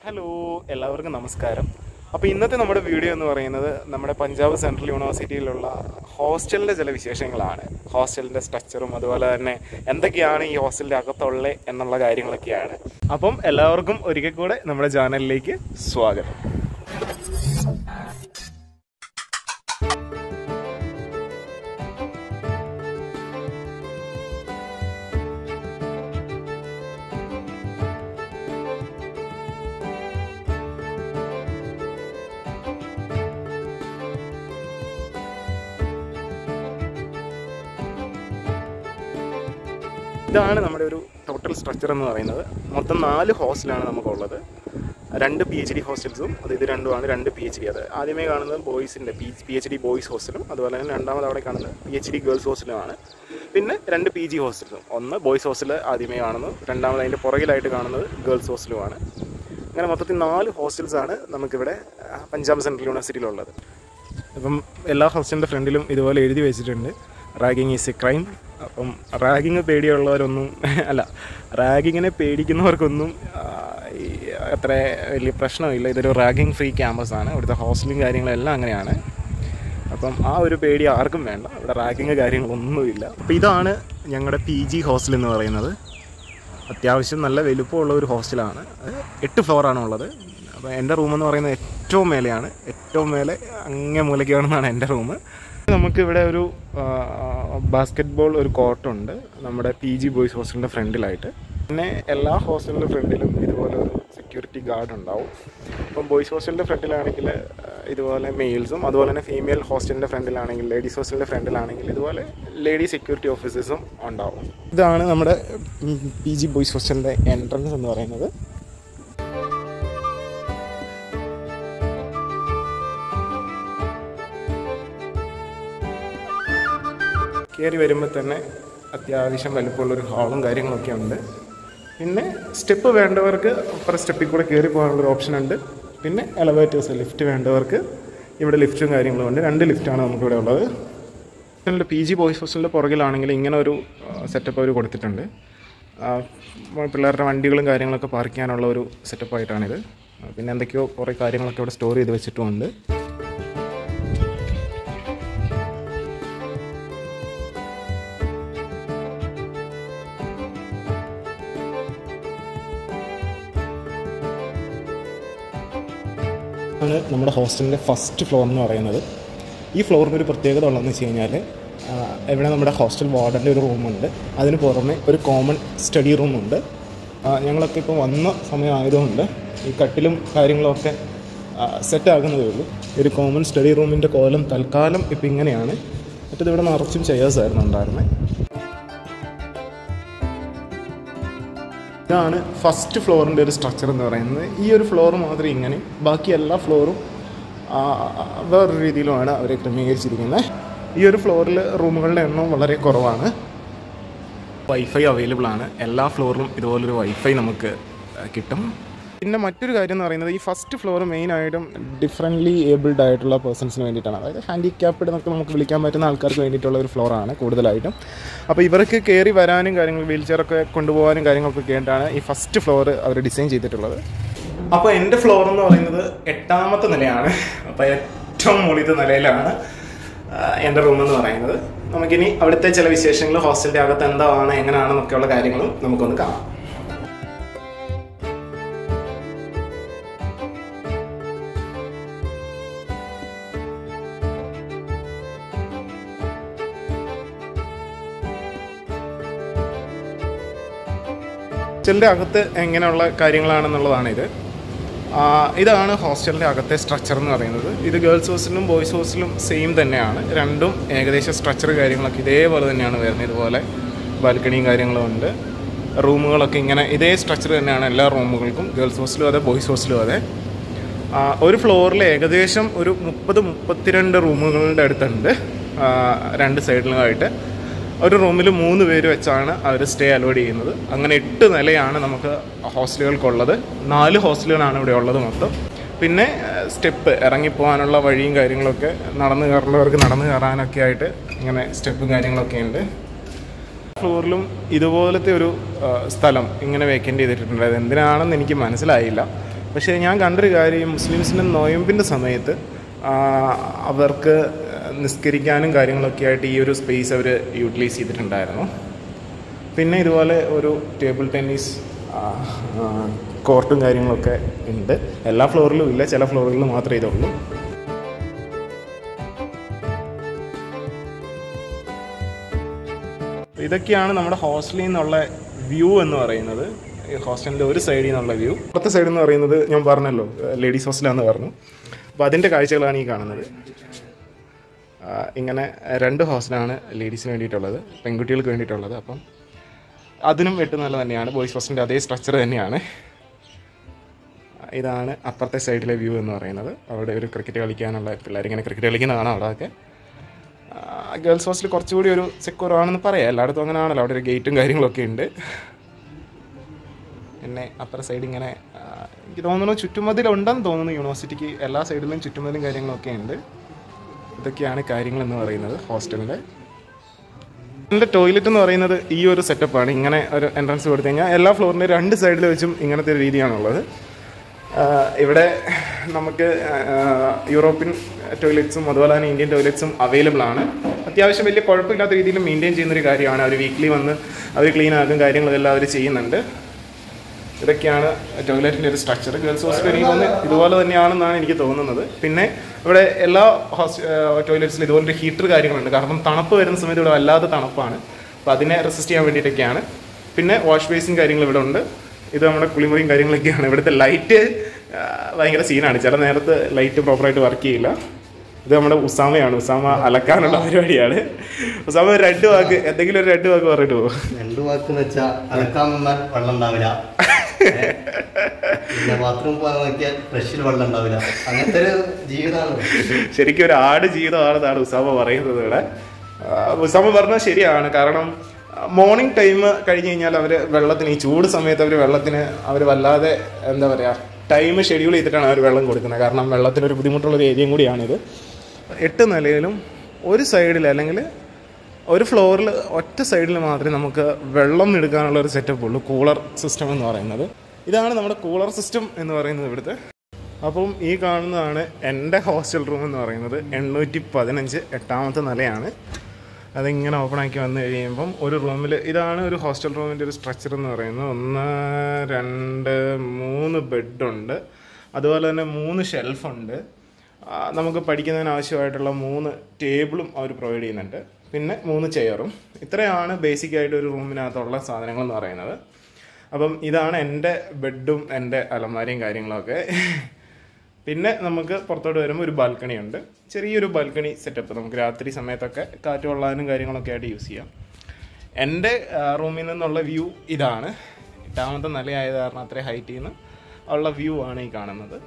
Hello എല്ലാവർക്കും നമസ്കാരം അപ്പോൾ ഇന്നത്തെ നമ്മുടെ വീഡിയോ എന്ന് പറയുന്നത് നമ്മുടെ പഞ്ചാബ് സെൻട്രൽ യൂണിവേഴ്സിറ്റിയിലുള്ള ഹോസ്റ്റലിൻ്റെ ചില വിശേഷങ്ങളാണ് ഹോസ്റ്റലിൻ്റെ സ്ട്രക്ചറും അതുപോലെ തന്നെ എന്തൊക്കെയാണ് ഈ ഹോസ്റ്റലിൻ്റെ അകത്തുള്ളത് എന്നുള്ള കാര്യങ്ങളൊക്കെയാണ് അപ്പം എല്ലാവർക്കും ഒരിക്കൽ കൂടെ നമ്മുടെ ചാനലിലേക്ക് സ്വാഗതം ഇതാണ് നമ്മുടെ ഒരു ടോട്ടൽ സ്ട്രക്ചർ എന്ന് പറയുന്നത് മൊത്തം നാല് ഹോസ്റ്റലാണ് നമുക്കുള്ളത് രണ്ട് പി എച്ച് ഡി ഹോസ്റ്റൽസും അത് ഇത് രണ്ടുമാണ് രണ്ട് പി എച്ച് ഡി അത് ആദ്യമേ കാണുന്നത് ബോയ്സിൻ്റെ P P H D boys ഹോസ്റ്റലും അതുപോലെ തന്നെ രണ്ടാമത് അവിടെ കാണുന്നത് പി എച്ച് ഡി ഗേൾസ് ഹോസ്റ്റലുമാണ് പിന്നെ രണ്ട് പി ജി ഹോസ്റ്റലും ഒന്ന് ബോയ്സ് ഹോസ്റ്റൽ ആദ്യമേ കാണുന്നു രണ്ടാമത് അതിൻ്റെ പുറകിലായിട്ട് കാണുന്നത് ഗേൾസ് ഹോസ്റ്റലുമാണ് അങ്ങനെ മൊത്തത്തിൽ നാല് ഹോസ്റ്റൽസാണ് നമുക്കിവിടെ ആ, പഞ്ചാബ് സെൻട്രൽ യൂണിവേഴ്സിറ്റിയിലുള്ളത് അപ്പം എല്ലാ ഹോസ്റ്റലിൻ്റെ ഫ്രണ്ടിലും ഇതുപോലെ എഴുതി വെച്ചിട്ടുണ്ട് റാഗിങ് ഈസ് എ ക്രൈം അപ്പം റാഗിങ് പേടിയുള്ളവരൊന്നും അല്ല റാഗിങ്ങിനെ പേടിക്കുന്നവർക്കൊന്നും ആ, ഈ അത്ര വലിയ പ്രശ്നമില്ല ഇതൊരു റാഗിങ് ഫ്രീ ക്യാമ്പസാണ് ഇവിടുത്തെ ഹോസ്റ്റലും കാര്യങ്ങളെല്ലാം അങ്ങനെയാണ് അപ്പം ആ ഒരു പേടി ആർക്കും വേണ്ട ഇവിടെ റാഗിങ് കാര്യങ്ങളൊന്നുമില്ല അപ്പം ഇതാണ് ഞങ്ങളുടെ പി ജി ഹോസ്റ്റൽ എന്ന് പറയുന്നത് അത്യാവശ്യം നല്ല വലുപ്പമുള്ള ഒരു ഹോസ്റ്റലാണ് അത് എട്ട് ഫ്ലോറാണ് ഉള്ളത് അപ്പോൾ എൻ്റെ റൂം എന്ന് പറയുന്നത് ഏറ്റവും മേലെയാണ് ഏറ്റവും മേലെ അങ്ങേ മൂലയ്ക്കാണെന്നാണ് എൻ്റെ റൂം നമുക്കിവിടെ ഒരു ബാസ്ക്കറ്റ് ബോൾ ഒരു കോർട്ടുണ്ട് നമ്മുടെ പി ജി ബോയ്സ് ഹോസ്റ്റലിൻ്റെ ഫ്രണ്ടിലായിട്ട് പിന്നെ എല്ലാ ഹോസ്റ്റലിൻ്റെ ഫ്രണ്ടിലും ഇതുപോലെ ഒരു സെക്യൂരിറ്റി ഗാർഡ് ഉണ്ടാവും അപ്പം ബോയ്സ് ഹോസ്റ്റലിൻ്റെ ഫ്രണ്ടിലാണെങ്കിൽ ഇതുപോലെ മെയിൽസും അതുപോലെ തന്നെ ഫീമെയിൽ ഹോസ്റ്റലിൻ്റെ ഫ്രണ്ടിലാണെങ്കിൽ ലേഡീസ് ഹോസ്റ്റലിൻ്റെ ഫ്രണ്ടിലാണെങ്കിൽ ഇതുപോലെ ലേഡി സെക്യൂരിറ്റി ഓഫീസേഴ്സും ഉണ്ടാവും ഇതാണ് നമ്മുടെ പി ജി ബോയ്സ് ഹോസ്റ്റലിൻ്റെ എൻട്രൻസ് എന്ന് പറയുന്നത് കയറി വരുമ്പോൾ തന്നെ അത്യാവശ്യം വലിപ്പമുള്ളൊരു ഹാളും കാര്യങ്ങളൊക്കെ ഉണ്ട് പിന്നെ സ്റ്റെപ്പ് വേണ്ടവർക്ക് അപ്പുറം സ്റ്റെപ്പിൽ കൂടെ കയറി പോകാനുള്ളൊരു ഓപ്ഷൻ ഉണ്ട് പിന്നെ എലവേറ്റേഴ്സ് ലിഫ്റ്റ് വേണ്ടവർക്ക് ഇവിടെ ലിഫ്റ്റും കാര്യങ്ങളും ഉണ്ട് രണ്ട് ലിഫ്റ്റാണ് നമുക്കിവിടെ ഉള്ളത് ഹോസ്റ്റലിൻ്റെ പി ജി ബോയ്സ് ഹോസ്റ്റലിൻ്റെ പുറകിലാണെങ്കിൽ ഇങ്ങനെ ഒരു സെറ്റപ്പ് അവർ കൊടുത്തിട്ടുണ്ട് ആ, പിള്ളേരുടെ വണ്ടികളും കാര്യങ്ങളൊക്കെ പാർക്ക് ചെയ്യാനുള്ള ഒരു സെറ്റപ്പായിട്ടാണിത് പിന്നെ എന്തൊക്കെയോ കുറേ കാര്യങ്ങളൊക്കെ ഇവിടെ സ്റ്റോർ ചെയ്ത് വെച്ചിട്ടുമുണ്ട് ആണ് നമ്മുടെ ഹോസ്റ്റലിൻ്റെ ഫസ്റ്റ് ഫ്ലോർ എന്ന് പറയുന്നത് ഈ ഫ്ലോറിന് ഒരു പ്രത്യേകത ഉള്ളതെന്ന് വെച്ച് കഴിഞ്ഞാൽ ആ, ഇവിടെ നമ്മുടെ ഹോസ്റ്റൽ വാർഡൻ്റെ ഒരു റൂമുണ്ട് അതിന് പുറമെ ഒരു കോമൺ സ്റ്റഡി റൂമുണ്ട് ആ, ഞങ്ങളൊക്കെ ഇപ്പോൾ വന്ന സമയമായതുകൊണ്ട് ഈ കട്ടിലും കാര്യങ്ങളൊക്കെ സെറ്റ് ആകുന്നതേ ഉള്ളൂ ഈ ഒരു കോമൺ സ്റ്റഡി റൂമിൻ്റെ കോലം തൽക്കാലം ഇപ്പോൾ ഇങ്ങനെയാണ് മറ്റേത് ഇവിടെ നിറച്ചും ചെയേഴ്സ് ആയിരുന്നു ഉണ്ടായിരുന്നത് ഇതാണ് ഫസ്റ്റ് ഫ്ലോറിൻ്റെ ഒരു സ്ട്രക്ചർ എന്ന് പറയുന്നത് ഈ ഒരു ഫ്ലോർ മാത്രം ഇങ്ങനെ ബാക്കി എല്ലാ ഫ്ലോറും ആ, ആ, വേറൊരു രീതിയിലുമാണ് അവർ ക്രമീകരിച്ചിരിക്കുന്നത് ഈ ഒരു ഫ്ലോറിൽ റൂമുകളുടെ എണ്ണം വളരെ കുറവാണ് വൈഫൈ അവൈലബിൾ ആണ് എല്ലാ ഫ്ലോറിലും ഇതുപോലൊരു വൈഫൈ നമുക്ക് ആ, കിട്ടും പിന്നെ മറ്റൊരു കാര്യം എന്ന് പറയുന്നത് ഈ ഫസ്റ്റ് ഫ്ലോർ മെയിനായിട്ടും ഡിഫറെൻ്റ്ലി ഏബിൾഡ് ആയിട്ടുള്ള പേഴ്സൺസിന് വേണ്ടിയിട്ടാണ് അതായത് ഹാൻഡിക്യാപ്ഡ് എന്നൊക്കെ നമുക്ക് വിളിക്കാൻ പറ്റുന്ന ആൾക്കാർക്ക് വേണ്ടിയിട്ടുള്ള ഒരു ഫ്ലോറാണ് കൂടുതലായിട്ടും അപ്പോൾ ഇവർക്ക് കയറി വരാനും കാര്യങ്ങൾ വീൽ ചെയറൊക്കെ കൊണ്ടുപോകാനും കാര്യങ്ങളൊക്കെ വേണ്ടിയിട്ടാണ് ഈ ഫസ്റ്റ് ഫ്ലോർ അവർ ഡിസൈൻ ചെയ്തിട്ടുള്ളത് അപ്പോൾ എൻ്റെ ഫ്ലോർ എന്ന് പറയുന്നത് എട്ടാമത്തെ നിലയാണ് അപ്പോൾ ഏറ്റവും മുകളിലത്തെ നിലയിലാണ് ആ, എൻ്റെ റൂം എന്ന് പറയുന്നത് നമുക്കിനി അവിടുത്തെ ചില വിശേഷങ്ങൾ ഹോസ്റ്റലിൻ്റെ അകത്ത് എന്താണ് എങ്ങനെയാണെന്നൊക്കെയുള്ള കാര്യങ്ങളും നമുക്കൊന്ന് കാണാം ഹോസ്റ്റലിൻ്റെ അകത്ത് എങ്ങനെയുള്ള കാര്യങ്ങളാണെന്നുള്ളതാണ് ഇത് ആ, ഇതാണ് ഹോസ്റ്റലിൻ്റെ അകത്തെ സ്ട്രക്ചർ എന്ന് പറയുന്നത് ഇത് ഗേൾസ് ഹോസ്റ്റലും ബോയ്സ് ഹോസ്റ്റലും സെയിം തന്നെയാണ് രണ്ടും ഏകദേശം സ്ട്രക്ചർ കാര്യങ്ങളൊക്കെ ഇതേപോലെ തന്നെയാണ് വരുന്നത് ഇതുപോലെ ബാൽക്കണിയും കാര്യങ്ങളും ഉണ്ട് റൂമുകളൊക്കെ ഇങ്ങനെ ഇതേ സ്ട്രക്ചർ തന്നെയാണ് എല്ലാ റൂമുകൾക്കും ഗേൾസ് ഹോസ്റ്റലും അതെ ബോയ്സ് ഹോസ്റ്റലും അതെ ആ, ഒരു ഫ്ലോറിൽ ഏകദേശം ഒരു മുപ്പത് മുപ്പത്തിരണ്ട് റൂമുകളുടെ അടുത്തുണ്ട് ആ, രണ്ട് സൈഡിലുമായിട്ട് ഒരു റൂമിൽ മൂന്ന് പേര് വെച്ചാണ് അവർ സ്റ്റേ അലോഡ് ചെയ്യുന്നത് അങ്ങനെ എട്ട് നിലയാണ് നമുക്ക് ഹോസ്റ്റലുകൾക്കുള്ളത് നാല് ഹോസ്റ്റലുകളാണ് ഇവിടെ ഉള്ളത് മൊത്തം പിന്നെ സ്റ്റെപ്പ് ഇറങ്ങിപ്പോകാനുള്ള വഴിയും കാര്യങ്ങളൊക്കെ നടന്നു കയറേണ്ടവർക്ക് നടന്നു കയറാനൊക്കെ ആയിട്ട് ഇങ്ങനെ സ്റ്റെപ്പും കാര്യങ്ങളൊക്കെ ഉണ്ട് ഫ്ലോറിലും ഇതുപോലത്തെ ഒരു ആ, സ്ഥലം ഇങ്ങനെ വേക്കൻ്റ് ചെയ്തിട്ടുണ്ട് അത് എന്തിനാണെന്ന് എനിക്ക് മനസ്സിലായില്ല പക്ഷേ ഞാൻ കണ്ടൊരു കാര്യം മുസ്ലിംസിൻ്റെ നൊയമ്പിൻ്റെ സമയത്ത് ആ, അവർക്ക് നിസ്കരിക്കാനും കാര്യങ്ങളൊക്കെ ആയിട്ട് ഈ ഒരു സ്പേസ് അവർ യൂട്ടിലൈസ് ചെയ്തിട്ടുണ്ടായിരുന്നു പിന്നെ ഇതുപോലെ ഒരു ടേബിൾ ടെന്നീസ് ആ, ആ, കോർട്ടും കാര്യങ്ങളൊക്കെ ഉണ്ട് എല്ലാ ഫ്ലോറിലും ഇല്ല ചില ഫ്ലോറുകളിൽ മാത്രമേ ഇതുള്ളൂ ഇതൊക്കെയാണ് നമ്മുടെ ഹോസ്റ്റലിൽ നിന്നുള്ള വ്യൂ എന്ന് പറയുന്നത് ഈ ഹോസ്റ്റലിൻ്റെ ഒരു സൈഡിൽ നിന്നുള്ള വ്യൂ അപ്പുറത്തെ സൈഡ് എന്ന് പറയുന്നത് ഞാൻ പറഞ്ഞല്ലോ ലേഡീസ് ഹോസ്റ്റലാന്ന് പറഞ്ഞു അപ്പോൾ അതിൻ്റെ കാഴ്ചകളാണ് ഈ കാണുന്നത് ആ, ഇങ്ങനെ രണ്ട് ഹോസ്റ്റലാണ് ലേഡീസിന് വേണ്ടിയിട്ടുള്ളത് പെൺകുട്ടികൾക്ക് വേണ്ടിയിട്ടുള്ളത് അപ്പം അതിനും വെട്ട് നല്ല തന്നെയാണ് ബോയ്സ് ഹോസ്റ്റലിൻ്റെ അതേ സ്ട്രക്ചർ തന്നെയാണ് ഇതാണ് അപ്പുറത്തെ സൈഡിലെ വ്യൂ എന്ന് പറയുന്നത് അവിടെ ഒരു ക്രിക്കറ്റ് കളിക്കാനുള്ള പിള്ളേർ ഇങ്ങനെ ക്രിക്കറ്റ് കളിക്കുന്നതാണ് അവിടെയൊക്കെ ഗേൾസ് ഹോസ്റ്റൽ കുറച്ചുകൂടി ഒരു സെക്യൂർ ആണെന്ന് പറയാം എല്ലായിടത്തും അങ്ങനെ ആണല്ലോ അവിടെ ഒരു ഗേറ്റും കാര്യങ്ങളൊക്കെ ഉണ്ട് പിന്നെ അപ്പുറ സൈഡ് ഇങ്ങനെ ആ, എനിക്ക് തോന്നുന്നു ചുറ്റുമതിലുണ്ടെന്ന് തോന്നുന്നു യൂണിവേഴ്സിറ്റിക്ക് എല്ലാ സൈഡിലും ചുറ്റുമതിലും കാര്യങ്ങളൊക്കെ ഉണ്ട് ഇതൊക്കെയാണ് കാര്യങ്ങൾ എന്ന് പറയുന്നത് ഹോസ്റ്റലിൻ്റെ എൻ്റെ ടോയ്ലറ്റ് എന്ന് പറയുന്നത് ഈ ഒരു സെറ്റപ്പാണ് ഇങ്ങനെ ഒരു എൻട്രൻസ് കൊടുത്തു കഴിഞ്ഞാൽ എല്ലാ ഫ്ലോറിൻ്റെ രണ്ട് സൈഡിൽ വെച്ചും ഇങ്ങനത്തെ ഒരു രീതിയാണുള്ളത് ആഹ് ഇവിടെ നമുക്ക് ആഹ് യൂറോപ്യൻ ടോയ്ലറ്റ്സും അതുപോലെ തന്നെ ഇന്ത്യൻ ടോയ്ലറ്റ്സും അവൈലബിൾ ആണ് അത്യാവശ്യം വലിയ കുഴപ്പമില്ലാത്ത രീതിയിൽ മെയിൻറ്റെയിൻ ചെയ്യുന്നൊരു കാര്യമാണ് അവർ വീക്ക്ലി വന്ന് അവർ ക്ലീൻ ആക്കും കാര്യങ്ങളെല്ലാം അവർ ചെയ്യുന്നുണ്ട് ഇതൊക്കെയാണ് ടോയ്ലറ്റിൻ്റെ ഒരു സ്ട്രക്ചർ ഗേൾസ് ഹോസ്റ്റൽ എനിക്ക് തോന്നുന്നു ഇതുപോലെ തന്നെയാണെന്നാണ് എനിക്ക് തോന്നുന്നത് പിന്നെ ഇവിടെ എല്ലാ ഹോസ് ടോയ്ലറ്റ്സിലും ഇതുപോലൊരു ഹീറ്റർ കാര്യങ്ങളുണ്ട് കാരണം തണുപ്പ് വരുന്ന സമയത്ത് ഇവിടെ വല്ലാത്ത തണുപ്പാണ് അപ്പോൾ അതിനെ റെസിസ്റ്റ് ചെയ്യാൻ വേണ്ടിയിട്ടൊക്കെയാണ് പിന്നെ വാഷ് ബേസും കാര്യങ്ങളും ഇവിടെ ഉണ്ട് ഇത് നമ്മുടെ കുളിമുറിയും കാര്യങ്ങളൊക്കെയാണ് ഇവിടുത്തെ ലൈറ്റ് ഭയങ്കര സീനാണ് ചില നേരത്ത് ലൈറ്റ് പ്രോപ്പറായിട്ട് വർക്ക് ചെയ്യില്ല ഇത് നമ്മുടെ ഉസാമയാണ് ഉസാമ അലക്കാനുള്ള പരിപാടിയാണ് ഉസാമ ഒരു രണ്ട് വാക്ക് എന്തെങ്കിലും ഒരു രണ്ട് വാക്ക് പറഞ്ഞിട്ട് പോകും രണ്ടു വാക്കെന്ന് വെച്ചാ അലക്കാൻ നിന്നാൽ വെള്ളം ഉണ്ടാവില്ല ഏ? പിന്നെ ബാത്റൂം പോകാൻ നോക്കിയാൽ ഫ്രഷിൽ വെള്ളം ഉണ്ടാവില്ല അങ്ങനത്തെ ഒരു ജീവിതമാണ് ശരിക്കും ഒരു ആട് ജീവിതമാണെന്നാണ് ഉസാമ പറയുന്നത് ഇവിടെ ആ, ഉസാമ പറഞ്ഞത് ശരിയാണ് കാരണം മോർണിംഗ് ടൈം കഴിഞ്ഞ് കഴിഞ്ഞാൽ അവർ വെള്ളത്തിന് ഈ ചൂട് സമയത്ത് അവർ വെള്ളത്തിന് അവർ വല്ലാതെ എന്താ പറയുക ടൈം ഷെഡ്യൂൾ ചെയ്തിട്ടാണ് അവർ വെള്ളം കൊടുക്കുന്നത് കാരണം വെള്ളത്തിന് ഒരു ബുദ്ധിമുട്ടുള്ള ഒരു ഏരിയയും കൂടിയാണിത് എട്ട് നിലയിലും ഒരു സൈഡിൽ അല്ലെങ്കിൽ ഒരു ഫ്ലോറിൽ ഒറ്റ സൈഡിൽ മാത്രമേ നമുക്ക് വെള്ളം എടുക്കാനുള്ള ഒരു സെറ്റപ്പ് ഉള്ളൂ കൂളർ സിസ്റ്റം എന്ന് പറയുന്നത് ഇതാണ് നമ്മുടെ കൂളർ സിസ്റ്റം എന്ന് പറയുന്നത് ഇവിടുത്തെ അപ്പം ഈ കാണുന്നതാണ് എൻ്റെ ഹോസ്റ്റൽ റൂം എന്ന് പറയുന്നത് എണ്ണൂറ്റി പതിനഞ്ച് എട്ടാമത്തെ നിലയാണ് അതിങ്ങനെ ഓപ്പൺ ആക്കി വന്നു കഴിയുമ്പം ഒരു റൂമിൽ ഇതാണ് ഒരു ഹോസ്റ്റൽ റൂമിൻ്റെ ഒരു സ്ട്രക്ചർ എന്ന് പറയുന്നത് ഒന്ന് രണ്ട് മൂന്ന് ബെഡുണ്ട് അതുപോലെ തന്നെ മൂന്ന് ഷെൽഫുണ്ട് ആ, നമുക്ക് പഠിക്കുന്നതിന് ആവശ്യമായിട്ടുള്ള മൂന്ന് ടേബിളും അവർ പ്രൊവൈഡ് ചെയ്യുന്നുണ്ട് പിന്നെ മൂന്ന് ചെയറും ഇത്രയാണ് ബേസിക് ആയിട്ട് ഒരു റൂമിനകത്തുള്ള സാധനങ്ങൾ എന്ന് പറയുന്നത് അപ്പം ഇതാണ് എൻ്റെ ബെഡും എൻ്റെ അലമാരയും കാര്യങ്ങളൊക്കെ പിന്നെ നമുക്ക് പുറത്തോട്ട് വരുമ്പോൾ ഒരു ബാൽക്കണി ഉണ്ട് ചെറിയൊരു ബാൽക്കണി സെറ്റപ്പ് നമുക്ക് രാത്രി സമയത്തൊക്കെ കാറ്റ് കൊള്ളാനും കാര്യങ്ങളൊക്കെ ആയിട്ട് യൂസ് ചെയ്യാം എൻ്റെ റൂമിൽ നിന്നുള്ള വ്യൂ ഇതാണ് എട്ടാമത്തെ നിലയായത് കാരണം അത്രയും ഹൈറ്റിൽ നിന്ന് ഉള്ള വ്യൂ ആണ് ഈ കാണുന്നത്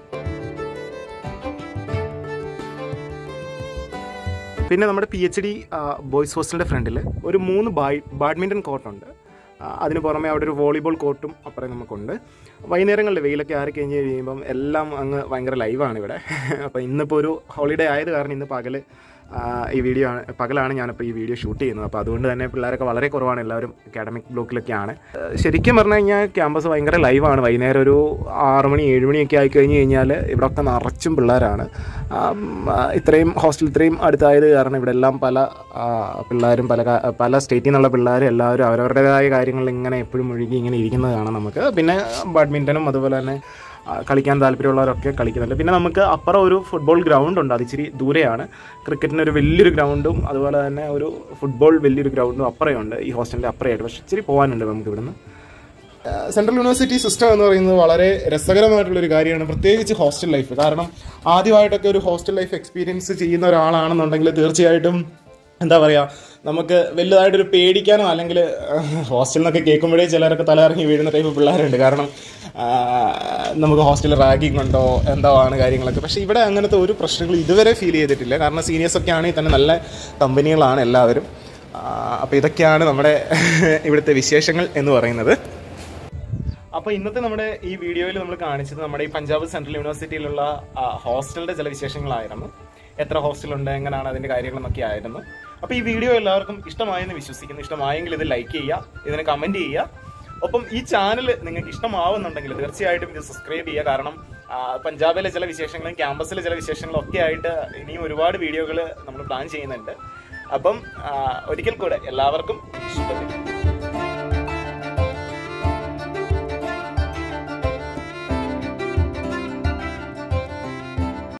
പിന്നെ നമ്മുടെ പി എച്ച് ഡി ബോയ്സ് ഹോസ്റ്റലിൻ്റെ ഫ്രണ്ടിൽ ഒരു മൂന്ന് ബായ് ബാഡ്മിൻ്റൺ കോർട്ടുണ്ട് ആ, അതിന് പുറമെ അവിടെ ഒരു വോളിബോൾ കോർട്ടും അപ്പുറം നമുക്കുണ്ട് വൈകുന്നേരങ്ങളിൽ വെയിലൊക്കെ ആറി കഴിഞ്ഞ് കഴിയുമ്പം എല്ലാം അങ്ങ് ഭയങ്കര ലൈവാണ് ഇവിടെ അപ്പോൾ ഇന്നിപ്പോൾ ഒരു ഹോളിഡേ ആയത് കാരണം ഇന്ന് പകൽ ഈ വീഡിയോ ആണ് പകലാണ് ഞാനിപ്പോൾ ഈ വീഡിയോ ഷൂട്ട് ചെയ്യുന്നത് അപ്പോൾ അതുകൊണ്ട് തന്നെ പിള്ളേരൊക്കെ വളരെ കുറവാണ് എല്ലാവരും അക്കാഡമിക് ബ്ലോക്കിലൊക്കെയാണ് ആ, ശരിക്കും പറഞ്ഞു കഴിഞ്ഞാൽ ക്യാമ്പസ് ഭയങ്കര ലൈവാണ് വൈകുന്നേരം ഒരു ആറ് മണി ഏഴ് മണിയൊക്കെ ആയി കഴിഞ്ഞ് കഴിഞ്ഞാൽ ഇവിടെയൊക്കെ നിറച്ചും പിള്ളേരാണ് ആം, ആ, ഇത്രയും ഹോസ്റ്റൽ ഇത്രയും അടുത്തായത് കാരണം ഇവിടെ എല്ലാം പല ആ, പിള്ളേരും പല കാ- പല സ്റ്റേറ്റിൽ നിന്നുള്ള പിള്ളേർ എല്ലാവരും അവരവരുടേതായ കാര്യങ്ങളിൽ ഇങ്ങനെ എപ്പോഴും ഒഴുകി ഇങ്ങനെ ഇരിക്കുന്നത് കാണാം നമുക്ക് പിന്നെ ബാഡ്മിൻ്റനും അതുപോലെ തന്നെ ആ, കളിക്കാൻ താല്പര്യമുള്ളവരൊക്കെ കളിക്കുന്നുണ്ട് പിന്നെ നമുക്ക് അപ്പുറം ഒരു ഫുട്ബോൾ ഗ്രൗണ്ട് ഉണ്ട് അത് ഇച്ചിരി ദൂരെയാണ് ക്രിക്കറ്റിന് ഒരു വലിയൊരു ഗ്രൗണ്ടും അതുപോലെ തന്നെ ഒരു ഫുട്ബോൾ വലിയൊരു ഗ്രൗണ്ടും അപ്പുറയുണ്ട് ഈ ഹോസ്റ്റലിൻ്റെ അപ്പുറയായിട്ട് പക്ഷേ ഇച്ചിരി പോകാനുണ്ട് നമുക്ക് ഇവിടുന്ന് സെൻട്രൽ യൂണിവേഴ്സിറ്റി സിസ്റ്റം എന്ന് പറയുന്നത് വളരെ രസകരമായിട്ടുള്ള ഒരു കാര്യമാണ് പ്രത്യേകിച്ച് ഹോസ്റ്റൽ ലൈഫ് കാരണം ആദ്യമായിട്ടൊക്കെ ഒരു ഹോസ്റ്റൽ ലൈഫ് എക്സ്പീരിയൻസ് ചെയ്യുന്ന ഒരാളാണെന്നുണ്ടെങ്കിൽ തീർച്ചയായിട്ടും എന്താ പറയുക നമുക്ക് വലുതായിട്ടൊരു പേടിക്കാനോ അല്ലെങ്കിൽ ഹോസ്റ്റലിൽ നിന്നൊക്കെ കേൾക്കുമ്പോഴേ ചിലരൊക്കെ തലയിറങ്ങി വീഴുന്ന ടൈപ്പ് പിള്ളേരുണ്ട് കാരണം ആ, നമുക്ക് ഹോസ്റ്റലിൽ റാഗിങ് ഉണ്ടോ എന്തോ ആണ് കാര്യങ്ങളൊക്കെ പക്ഷേ ഇവിടെ അങ്ങനത്തെ ഒരു പ്രശ്നങ്ങളും ഇതുവരെ ഫീൽ ചെയ്തിട്ടില്ല കാരണം സീനിയേഴ്സൊക്കെ ആണെങ്കിൽ തന്നെ നല്ല കമ്പനികളാണ് എല്ലാവരും അപ്പോൾ ഇതൊക്കെയാണ് നമ്മുടെ ഇവിടുത്തെ വിശേഷങ്ങൾ എന്ന് പറയുന്നത് അപ്പോൾ ഇന്നത്തെ നമ്മുടെ ഈ വീഡിയോയിൽ നമ്മൾ കാണിച്ചത് നമ്മുടെ ഈ പഞ്ചാബ് സെൻട്രൽ യൂണിവേഴ്സിറ്റിയിലുള്ള ആ, ഹോസ്റ്റലിന്റെ ചില വിശേഷങ്ങളായിരുന്നു എത്ര ഹോസ്റ്റലുണ്ട് എങ്ങനെയാണ് അതിന്റെ കാര്യങ്ങളെന്നൊക്കെ ആയിരുന്നു അപ്പോൾ ഈ വീഡിയോ എല്ലാവർക്കും ഇഷ്ടമായെന്ന് വിശ്വസിക്കുന്നു ഇഷ്ടമായെങ്കിൽ ഇത് ലൈക്ക് ചെയ്യുക ഇതിന് കമന്റ് ചെയ്യുക ഒപ്പം ഈ ചാനൽ നിങ്ങൾക്ക് ഇഷ്ടമാവുന്നുണ്ടെങ്കിൽ തീർച്ചയായിട്ടും ഇത് സബ്സ്ക്രൈബ് ചെയ്യുക കാരണം ആ, പഞ്ചാബിലെ ചില വിശേഷങ്ങളും ക്യാമ്പസിലെ ചില വിശേഷങ്ങളും ഒക്കെ ആയിട്ട് ഇനിയും ഒരുപാട് വീഡിയോകൾ നമ്മൾ പ്ലാൻ ചെയ്യുന്നുണ്ട് അപ്പം ആ, ഒരിക്കൽ കൂടെ എല്ലാവർക്കും ശുഭദിനം